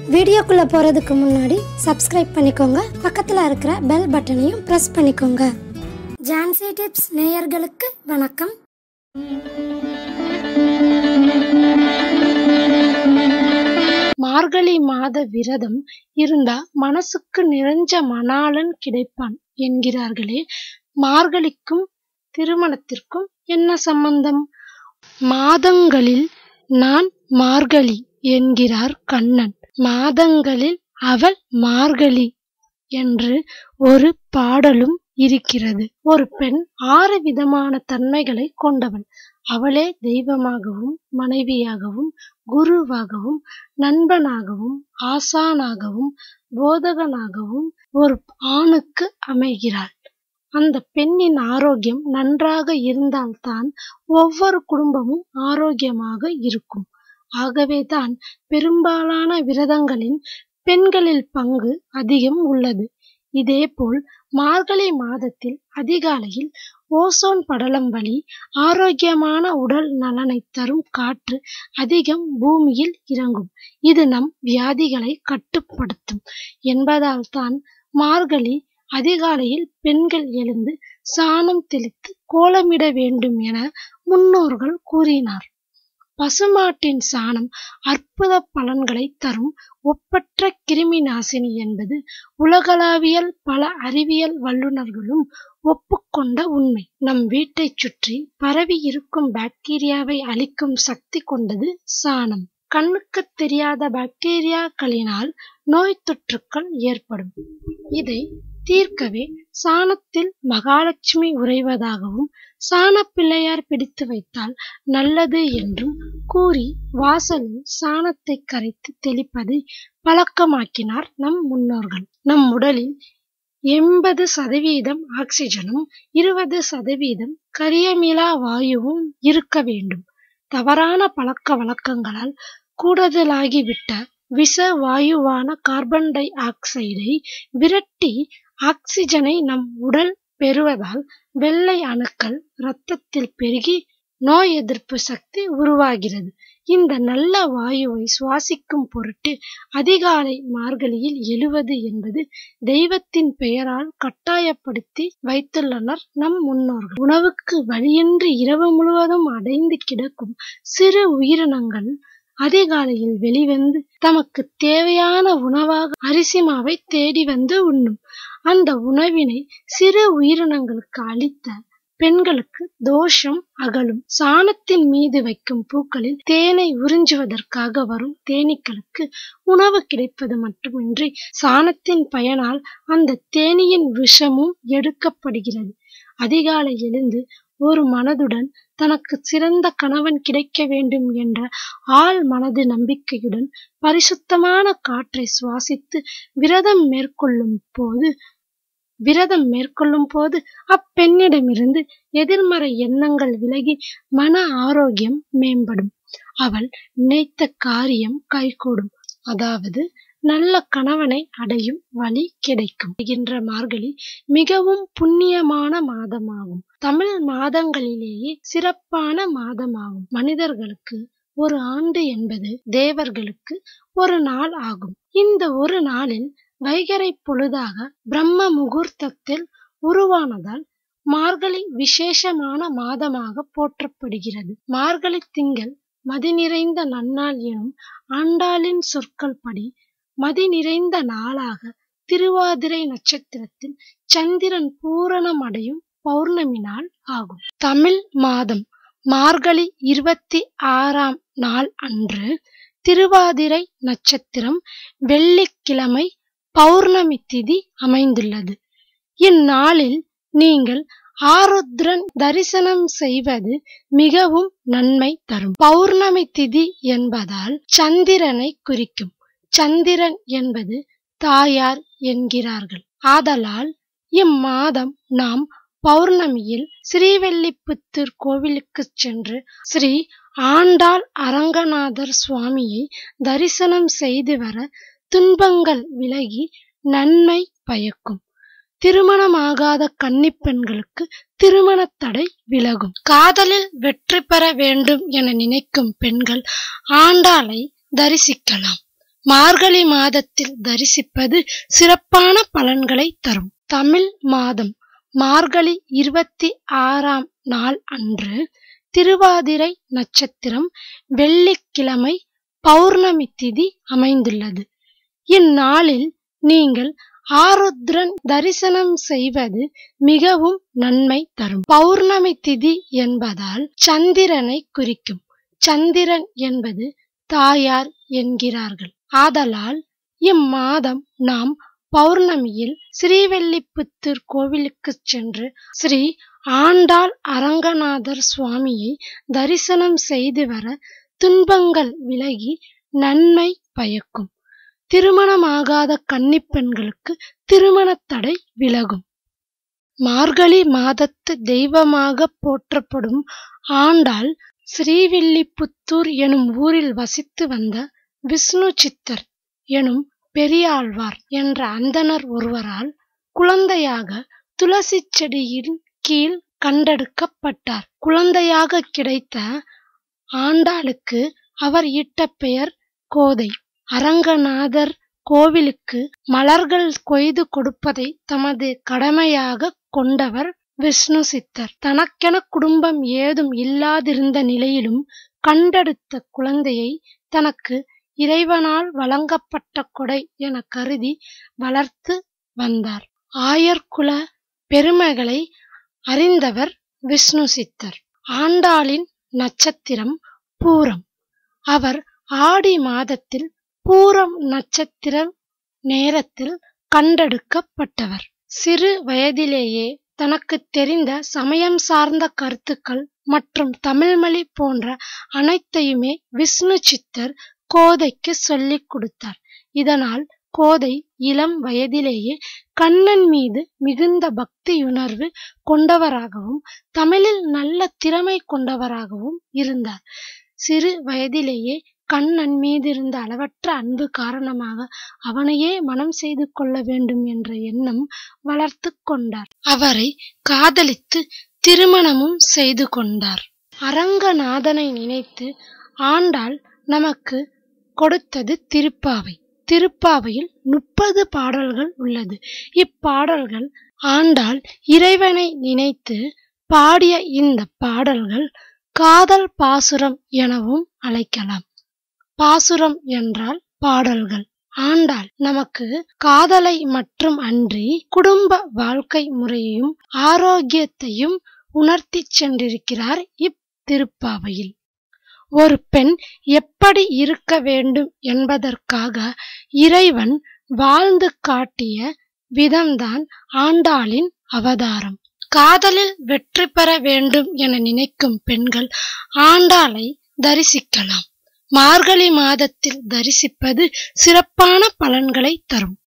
வீடியோக்குள்ள போறதுக்கு முன்னாடி சப்ஸ்கிரைப் பண்ணிக்கோங்க பக்கத்துல இருக்கிற பெல் பட்டனையும் பிரஸ் பண்ணிக்கோங்க ஜான்சி டிப்ஸ் நேயர்களுக்கு வணக்கம் மார்கழி மாத விரதம் இருந்தா மனசுக்கு நிறைஞ்ச மணாளன் கிடைப்பான் என்கிறார்களே மார்கழிக்கும் திருமணத்திற்கும் என்ன சம்பந்தம் மாதங்களில் நான் மார்கழி என்கிறார் கண்ணன் மாதங்களில் அவள் மார்கழி என்று ஒரு பாடலும் இருக்கிறது ஒரு பெண் ஆறு விதமான தன்மைகளை கொண்டவள் அவளே தெய்வமாகவும் மனைவியாகவும் குருவாகவும் நண்பனாகவும் ஆசானாகவும் போதகனாகவும் ஒரு ஆணுக்கு அமைகிறாள் அந்த பெண்ணின் ஆரோக்கியம் நன்றாக இருந்தால்தான் ஒவ்வொரு குடும்பமும் ஆரோக்கியமாக இருக்கும் ஆகவேதான் பெரும்பாலான விரதங்களின் பெண்களில் பங்கு அதிகம் உள்ளது இதேபோல் மார்கழி மாதத்தில் அதிகாலையில் ஓசோன் படலம் வழி ஆரோக்கியமான உடல் நலனை தரும் காற்று அதிகம் பூமியில் இறங்கும் இது நம் வியாதிகளை கட்டுப்படுத்தும் என்பதால் தான் மார்கழி அதிகாலையில் பெண்கள் எழுந்து சாணம் தெளித்து கோலமிட வேண்டும் என முன்னோர்கள் கூறினார் பசுமாட்டின் சாணம் அற்புத பலன்களை தரும் ஒப்பற்ற கிருமி நாசினி என்பது உலகளாவியல் பல அறிவியல் வல்லுநர்களும் ஒப்புக்கொண்ட உண்மை நம் வீட்டைச் சுற்றி பரவி இருக்கும் பாக்டீரியாவை அழிக்கும் சக்தி கொண்டது சாணம் கண்ணுக்கு தெரியாத பாக்டீரியாக்களினால் நோய் தொற்றுக்கள் ஏற்படும் இதை தீர்க்கவே சாணத்தில் மகாலட்சுமி உறைவதாகவும் சாண பிள்ளையார் பிடித்து வைத்தால் நல்லது என்றும் கூறி வாசலில் சாணத்தை கரைத்து தெளிப்பதை பழக்கமாக்கினார் நம் முன்னோர்கள் நம் உடலில் எண்பது சதவீதம் ஆக்சிஜனும் இருபது சதவீதம் கரியமிலா வாயுவும் இருக்க வேண்டும் தவறான பழக்க வழக்கங்களால் கூடுதலாகிவிட்ட விஷ வாயுவான கார்பன் டை ஆக்சைடை விரட்டி ஆக்சிஜனை நம் உடல் பெறுவதால் வெள்ளை அணுக்கள் இரத்தத்தில் பெருகி நோய் எதிர்ப்பு சக்தி உருவாகிறது இந்த நல்ல வாயுவை சுவாசிக்கும் பொருட்டு அதிகாலை மார்கழியில் எழுவது என்பது தெய்வத்தின் பெயரால் கட்டாயப்படுத்தி வைத்துள்ளனர் நம் முன்னோர்கள் உணவுக்கு வழியின்றி இரவு முழுவதும் அடைந்து கிடக்கும் சிறு உயிரினங்கள் அதிகாலையில் வெளிவந்து தமக்கு தேவையான உணவாக அரிசி மாவை தேடி வந்து உண்ணும் அந்த உணவினை சிறு உயிரினங்களுக்கு அளித்த பெண்களுக்கு தோஷம் அகலும் சாணத்தின் மீது வைக்கும் பூக்களில் தேனை உறிஞ்சுவதற்காக வரும் தேனீக்களுக்கு உணவு கிடைப்பது மட்டுமின்றி சாணத்தின் பயனால் அந்த தேனியின் விஷமும் எடுக்கப்படுகிறது அதிகாலை எழுந்து ஒரு மனதுடன் தனக்கு சிறந்த கணவன் கிடைக்க வேண்டும் என்ற ஆள் மனது நம்பிக்கையுடன் பரிசுத்தமான காற்றை சுவாசித்து விரதம் மேற்கொள்ளும் போது விரதம் மேற்கொள்ளும் போது அப்பெண்ணிடமிருந்து எதிர்மறை எண்ணங்கள் விலகி மன ஆரோக்கியம் மேம்படும் அவள் நினைத்த காரியம் கைகூடும் அதாவது நல்ல கணவனை அடையும் வழி கிடைக்கும் என்ற மார்கழி மிகவும் புண்ணியமான மாதமாகும் தமிழ் மாதங்களிலேயே சிறப்பான மாதமாகும் மனிதர்களுக்கு ஒரு ஆண்டு என்பது தேவர்களுக்கு ஒரு நாள் ஆகும் இந்த ஒரு நாளில் வைகரை பொழுதாக பிரம்ம முகூர்த்தத்தில் உருவானதால் மார்கழி விசேஷமான மாதமாக போற்றப்படுகிறது மார்கழி திங்கள் மதி நிறைந்த நன்னாள் எனும் ஆண்டாளின் சொற்கள் படி மதி நிறைந்த நாளாக திருவாதிரை நட்சத்திரத்தில் சந்திரன் பூரணம் அடையும் பௌர்ணமி நாள் ஆகும் தமிழ் மாதம் மார்கழி இருபத்தி ஆறாம் நாள் அன்று திருவாதிரை நட்சத்திரம் வெள்ளிக்கிழமை பௌர்ணமி திதி அமைந்துள்ளது இந்நாளில் நீங்கள் ஆருத்ரன் தரிசனம் செய்வது மிகவும் நன்மை தரும் பௌர்ணமி திதி என்பதால் சந்திரனை குறிக்கும் சந்திரன் என்பது தாயார் என்கிறார்கள் ஆதலால் இம்மாதம் நாம் பௌர்ணமியில் ஸ்ரீவெல்லிபுத்தூர் கோவிலுக்கு சென்று ஸ்ரீ ஆண்டாள் அரங்கநாதர் சுவாமியை தரிசனம் செய்து வர துன்பங்கள் விலகி நன்மை பயக்கும் திருமணமாகாத கன்னிப்பெண்களுக்கு திருமண தடை விலகும் காதலில் வெற்றி பெற வேண்டும் என நினைக்கும் பெண்கள் ஆண்டாளை தரிசிக்கலாம் மார்கழி மாதத்தில் தரிசிப்பது சிறப்பான பலன்களை தரும் தமிழ் மாதம் மார்கழி இருபத்தி ஆறாம் நாள் அன்று திருவாதிரை நட்சத்திரம் வெள்ளிக்கிழமை பௌர்ணமி திதி அமைந்துள்ளது இந்நாளில் நீங்கள் ஆருத்ரன் தரிசனம் செய்வது மிகவும் நன்மை தரும் பௌர்ணமி திதி என்பதால் சந்திரனை குறிக்கும் சந்திரன் என்பது தாயார் என்கிறார்கள் ஆதலால் இம்மாதம் நாம் பௌர்ணமியில் ஸ்ரீவெல்லிபுத்தூர் கோவிலுக்கு சென்று ஸ்ரீ ஆண்டாள் அரங்கநாதர் சுவாமியை தரிசனம் செய்து வர துன்பங்கள் விலகி நன்மை பயக்கும் திருமணமாகாத கன்னிப்பெண்களுக்கு திருமணத் தடை விலகும் மார்கழி மாதத்து தெய்வமாக போற்றப்படும் ஆண்டாள் ஸ்ரீவில்லிபுத்தூர் எனும் ஊரில் வசித்து வந்த விஷ்ணு சித்தர் எனும் பெரியாழ்வார் என்ற அந்தணர் ஒருவரால் குழந்தையாக துளசி செடியின் கீழ் கண்டெடுக்கப்பட்டார் குழந்தையாக கிடைத்த ஆண்டாளுக்கு அவர் இட்ட பெயர் கோதை அரங்கநாதர் கோவிலுக்கு மலர்கள் கொய்து கொடுப்பதை தமது கடமையாக கொண்டவர் விஷ்ணு சித்தர் தனக்கென குடும்பம் ஏதும் இல்லாதிருந்த நிலையிலும் கண்டெடுத்த குழந்தையை தனக்கு இறைவனால் வழங்கப்பட்ட கொடை என கருதி வளர்த்து வந்தார் ஆயர்குல பெருமைகளை அறிந்தவர் விஷ்ணு சித்தர் ஆண்டாளின் நட்சத்திரம் பூரம் அவர் ஆடி மாதத்தில் பூரம் நட்சத்திரம் நேரத்தில் கண்டெடுக்கப்பட்டவர் சிறு வயதிலேயே தனக்கு தெரிந்த சமயம் சார்ந்த கருத்துக்கள் மற்றும் தமிழ்மொழி போன்ற அனைத்தையுமே விஷ்ணு சித்தர் கோதைக்கு சொல்லிக் கொடுத்தார் இதனால் கோதை இளம் வயதிலேயே கண்ணன் மீது மிகுந்த பக்தியுணர்வு கொண்டவராகவும் தமிழில் நல்ல திறமை கொண்டவராகவும் இருந்தார் சிறு வயதிலேயே கண்ணன் மீதிருந்த அளவற்ற அன்பு காரணமாக அவனையே மனம் செய்து கொள்ள வேண்டும் என்ற எண்ணம் வளர்த்து கொண்டார் அவரை காதலித்து திருமணமும் செய்து கொண்டார் அரங்கநாதனை நினைத்து ஆண்டாள் நமக்கு கொடுத்தது திருப்பாவை திருப்பாவையில் முப்பது பாடல்கள் உள்ளது இப்பாடல்கள் ஆண்டாள் இறைவனை நினைத்து பாடிய இந்த பாடல்கள் காதல் பாசுரம் எனவும் அழைக்கலாம் பாசுரம் என்றால் பாடல்கள் ஆண்டாள் நமக்கு காதலை மற்றும் அன்றி குடும்ப வாழ்க்கை முறையையும் ஆரோக்கியத்தையும் உணர்த்தி சென்றிருக்கிறார் இத்திருப்பாவையில் ஒரு பெண் எப்படி இருக்க வேண்டும் என்பதற்காக இறைவன் வாழ்ந்து காட்டிய விதம்தான் ஆண்டாளின் அவதாரம் காதலில் வெற்றி பெற வேண்டும் என நினைக்கும் பெண்கள் ஆண்டாளை தரிசிக்கலாம் மார்கழி மாதத்தில் தரிசிப்பது சிறப்பான பலன்களை தரும்